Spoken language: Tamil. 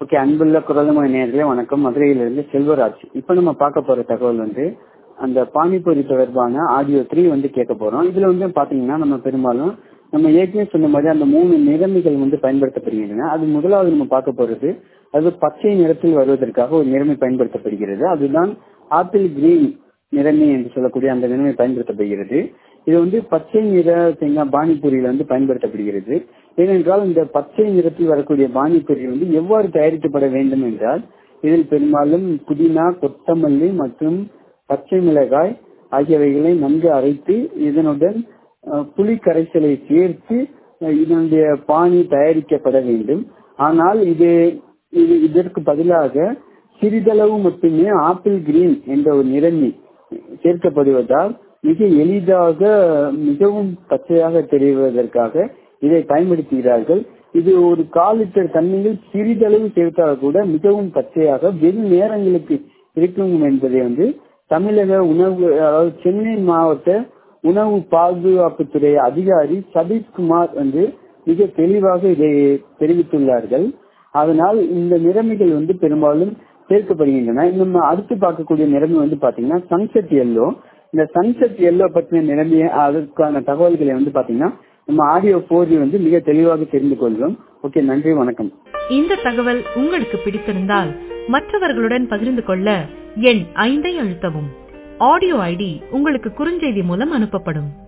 ஓகே அன்புள்ள குரலமொழி நேர்களே வணக்கம் மதுரையிலிருந்து செல்வராஜ் இப்போ நம்ம பார்க்க போற தகவல் வந்து அந்த பானிபூரி தொடர்பான ஆடியோ த்ரீ வந்து கேட்க போறோம் இதுல வந்து பாத்தீங்கன்னா நம்ம பெரும்பாலும் நம்ம ஏற்கனவே சொன்ன மாதிரி அந்த மூணு நிறமிகள் வந்து பயன்படுத்தப்படுகின்றன அது முதலாவது நம்ம பார்க்க போறது அது பச்சை நிறத்தில் வருவதற்காக ஒரு நிறமை பயன்படுத்தப்படுகிறது அதுதான் ஆப்பிள் கிரீன் நிறமி என்று சொல்லக்கூடிய அந்த நிறமை பயன்படுத்தப்படுகிறது இது வந்து பச்சை நிற தேங்காய் பானிபூரியில வந்து பயன்படுத்தப்படுகிறது ஏனென்றால் இந்த பச்சை நிறத்தில் வரக்கூடிய பானிபூரி வந்து எவ்வாறு தயாரிக்கப்பட வேண்டும் என்றால் இதில் பெரும்பாலும் புதினா கொத்தமல்லி மற்றும் பச்சை மிளகாய் ஆகியவைகளை நன்கு அரைத்து இதனுடன் புளி கரைசலை சேர்த்து இதனுடைய பானி தயாரிக்கப்பட வேண்டும் ஆனால் இது இது இதற்கு பதிலாக சிறிதளவு மட்டுமே ஆப்பிள் கிரீன் என்ற ஒரு நிறமி சேர்க்கப்படுவதால் மிக எளிதாக மிகவும் பச்சையாக தெரிவதற்காக இதை பயன்படுத்துகிறார்கள் இது ஒரு கால் லிட்டர் தண்ணீரில் சிறிதளவு சேர்த்தால் கூட மிகவும் பச்சையாக வெகு நேரங்களுக்கு இருக்கும் என்பதை வந்து தமிழக உணவு அதாவது சென்னை மாவட்ட உணவு பாதுகாப்புத்துறை அதிகாரி சதீஷ்குமார் வந்து மிக தெளிவாக இதை தெரிவித்துள்ளார்கள் அதனால் இந்த நிறமிகள் வந்து பெரும்பாலும் சேர்க்கப்படுகின்றன நம்ம அடுத்து பார்க்கக்கூடிய நிறமி வந்து பாத்தீங்கன்னா சன்செட் எல்லோ இந்த சன்செட் எல்லோ பற்றின நிறமிய அதற்கான தகவல்களை வந்து பாத்தீங்கன்னா நம்ம ஆடியோ போர்ஜி வந்து மிக தெளிவாக தெரிந்து கொள்வோம் ஓகே நன்றி வணக்கம் இந்த தகவல் உங்களுக்கு பிடித்திருந்தால் மற்றவர்களுடன் பகிர்ந்து கொள்ள எண் ஐந்தை அழுத்தவும் ஆடியோ ஐடி உங்களுக்கு குறுஞ்செய்தி மூலம் அனுப்பப்படும்